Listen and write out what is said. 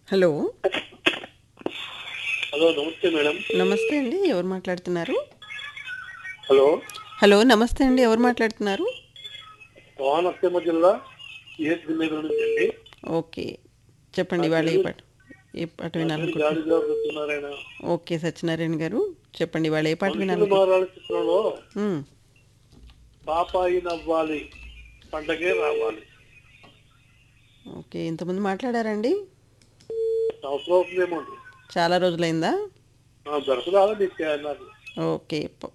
Hello hello నమస్తే madam నమస్తే అండి ఎవరు మాట్లాడుతున్నారు హలో హలో నమస్తే అండి ఎవరు మాట్లాడుతున్నారు కోనసీమ జిల్లా ఈహెచ్ మీద నుంచి అండి ఓకే చెప్పండి వాళ్ళు ఏ పాట ఏ పాట వినాలనుకుంటున్నారు గాడిగా వస్తున్నారాయన ఓకే సత్యనారాయణ గారు చెప్పండి వాళ్ళు ఏ పాట మనుషులు వినాలనుకుంటున్నారు మారాలి చిత్రంలో మ్మ్. పాపాయి నవ్వాలి పండగే రావాలి ఓకే ఇంతకుముందు మాట్లాడారండి సంవత్సరం అవుతుందేమో అండి చాలా రోజులైందా దొరకదాలా మీకు అన్నారు ఓకే ప-